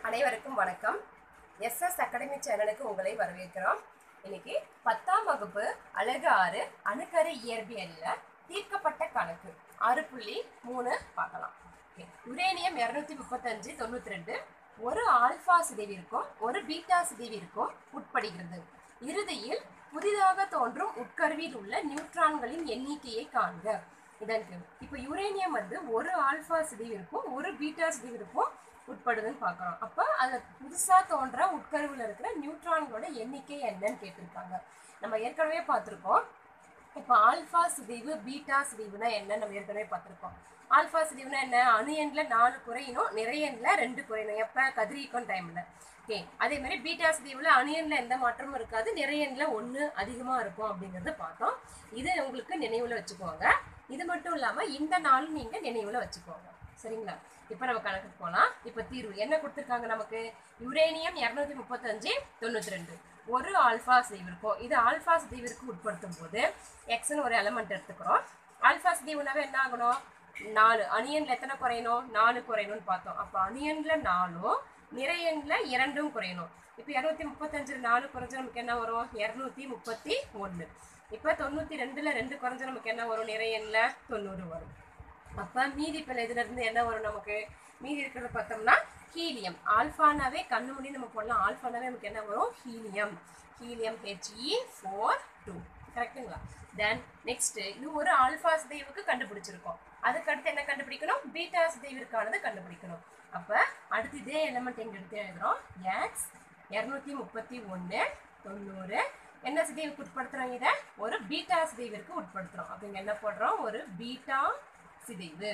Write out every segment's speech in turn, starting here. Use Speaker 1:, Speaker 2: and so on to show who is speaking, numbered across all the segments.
Speaker 1: அனைவருக்கும் வணக்கம் SS academy சேனலுக்கு உங்களை வரவேற்கிறோம் இன்னைக்கு பத்தாம் வகுப்பு அழகு ஆறு அணுக்கரு இயற்பியல்ல தீர்க்கப்பட்ட கணக்கு ஆறு புள்ளி மூணு பார்க்கலாம் Okay. யுரேனியம் இரநூத்தி முப்பத்தஞ்சு தொண்ணூத்தி ரெண்டு ஒரு ஆல்பா சிதைவிற்கும் ஒரு பீட்டா சிதைவிற்கும் உட்படுகிறது இறுதியில் புதிதாக தோன்றும் உட்கருவில் உள்ள நியூட்ரான்களின் எண்ணிக்கையை காண்க இதற்கு இப்போ யுரேனியம் வந்து ஒரு ஆல்பா சிதைவிற்கும் ஒரு பீட்டா சிதைவிற்கும் உட்படுதுன்னு பார்க்குறோம் அப்போ அதில் புதுசாக தோன்ற உட்கருவில் இருக்கிற நியூட்ரான்களோட எண்ணிக்கை என்னன்னு கேட்டிருக்காங்க நம்ம ஏற்கனவே பார்த்துருக்கோம் இப்போ ஆல்ஃபா சிதைவு பீட்டா சிதைவுனா என்ன நம்ம ஏற்கனவே பார்த்துருக்கோம் ஆல்ஃபா சிதைவுனா என்ன அணு எண்ணில் நாலு குறையணும் நிறைய எண்ணில் ரெண்டு குறையணும் எப்போ கதிரியக்கம் டைமில் ஓகே அதே மாதிரி பீட்டா சிதைவில் அணு எண்ணில் எந்த மாற்றமும் இருக்காது நிறைய எண்ணில் ஒன்று அதிகமாக இருக்கும் அப்படிங்கிறத பார்த்தோம் இது உங்களுக்கு நினைவில் வச்சுக்கோங்க இது மட்டும் இல்லாமல் இந்த நாளும் நீங்கள் நினைவில் வச்சுக்கோங்க சரிங்களா இப்போ நம்ம கணக்குக்கு போகலாம் இப்போ தீர்வு என்ன கொடுத்துருக்காங்க நமக்கு யுரேனியம் இரநூத்தி முப்பத்தஞ்சு தொண்ணூற்றி ரெண்டு ஒரு ஆல்ஃபா சிதைவிற்கும் இது ஆல்ஃபா சிதைவிற்கு உட்படுத்தும் போது எக்ஸ்னு ஒரு எலமெண்ட் எடுத்துக்கிறோம் ஆல்ஃபா சிதைவுனாவே என்ன ஆகணும் நாலு அணியன்ல எத்தனை குறையணும் நாலு குறையணும்னு பார்த்தோம் அப்போ அணியன்ல நாலும் நிறையன்ல இரண்டும் குறையணும் இப்போ இரநூத்தி முப்பத்தஞ்சு நாலு குறைஞ்சா நமக்கு என்ன வரும் இரநூத்தி முப்பத்தி ஒன்று இப்போ தொண்ணூற்றி ரெண்டில் ரெண்டு குறைஞ்சா நமக்கு என்ன வரும் நிறையன்ல தொண்ணூறு வரும் அப்போ மீதி பிள்ளை இதுல இருந்து என்ன வரும் நமக்கு மீதி இருக்கிறத பார்த்தோம்னா ஹீலியம் ஆல்ஃபானாவே கண்ணு முடி நம்ம போடலாம் ஆல்ஃபானாவே நமக்கு என்ன வரும் helium helium H E four two கரெக்டுங்களா தென் நெக்ஸ்ட் இது ஒரு ஆல்ஃபா சிதைவுக்கு கண்டுபிடிச்சிருக்கோம் அதுக்கு அடுத்து என்ன கண்டுபிடிக்கணும் பீட்டா சிதைவிற்கானது கண்டுபிடிக்கணும் அப்போ அடுத்து இதே எலமெண்ட் எங்க எடுத்து எழுதுறோம் எக்ஸ் இரநூத்தி முப்பத்தி ஒன்று தொண்ணூறு என்ன சிதைவுக்கு உட்படுத்துறோம் இதை ஒரு பீட்டா சிதைவிற்கு உட்படுத்துறோம் அப்போ இங்க என்ன போடுறோம் ஒரு பீட்டா சிதைவு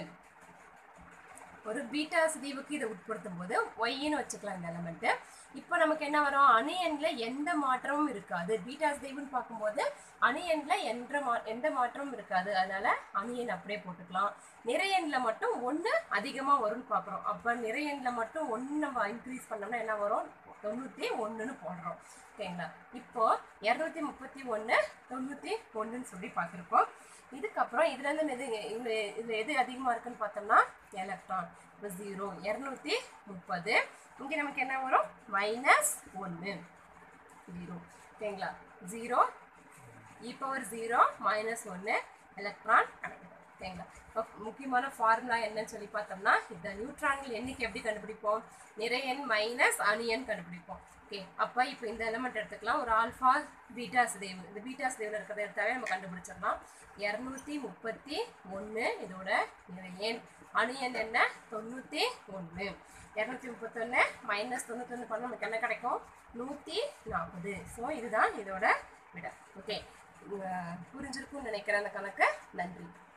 Speaker 1: ஒரு பீட்டா சிதைவுக்கு இதை உட்படுத்தும் போது ஒய்ன்னு வச்சுக்கலாம் இந்த எலமெண்ட் இப்போ நமக்கு என்ன வரும் அணு எண்ணில் எந்த மாற்றமும் இருக்காது பீட்டா சிதைவுன்னு பார்க்கும்போது அணு எண்ணில் எந்த மா எந்த மாற்றமும் இருக்காது அதனால அணு எண் அப்படியே போட்டுக்கலாம் நிறை எண்ணில் மட்டும் ஒன்று அதிகமாக வரும்னு பார்க்குறோம் அப்போ நிறை எண்ணில் மட்டும் ஒன்று நம்ம இன்க்ரீஸ் பண்ணோம்னா என்ன வரும் தொண்ணூற்றி ஒன்றுன்னு போடுறோம் ஓகேங்களா இப்போ இரநூத்தி முப்பத்தி ஒன்று தொண்ணூற்றி ஒன்றுன்னு சொல்லி பார்த்துருக்கோம் இதுக்கப்புறம் இதுலேருந்து எது இதில் இதில் எது அதிகமாக இருக்குன்னு பார்த்தோம்னா எலக்ட்ரான் இப்போ ஜீரோ இரநூத்தி முப்பது இங்கே நமக்கு என்ன வரும் மைனஸ் ஒன்று ஜீரோ ஓகேங்களா zero e power zero minus ஒன்று எலக்ட்ரான் கிடைக்கும் ஓகேங்களா இப்போ முக்கியமான ஃபார்முலா என்னன்னு சொல்லி பார்த்தோம்னா இந்த நியூட்ரான்கள் எண்ணிக்கை எப்படி கண்டுபிடிப்போம் நிறையன் மைனஸ் அணியன் கண்டுபிடிப்போம் ஓகே அப்போ இப்போ இந்த எலமெண்ட் எடுத்துக்கலாம் ஒரு ஆல்ஃபா பீட்டா சிதைவு இந்த பீட்டா சிதைவில் இருக்கிறத எடுத்தாவே நம்ம கண்டுபிடிச்சிடலாம் இரநூத்தி முப்பத்தி ஒன்று இதோட நிறையன் அணியன் என்ன தொண்ணூற்றி ஒன்று இரநூத்தி முப்பத்தொன்று மைனஸ் தொண்ணூத்தொன்று பண்ண நமக்கு என்ன கிடைக்கும் நூற்றி நாற்பது ஸோ இதுதான் இதோட விட ஓகே புரிஞ்சிருக்கும்னு நினைக்கிறேன் அந்த கணக்கு நன்றி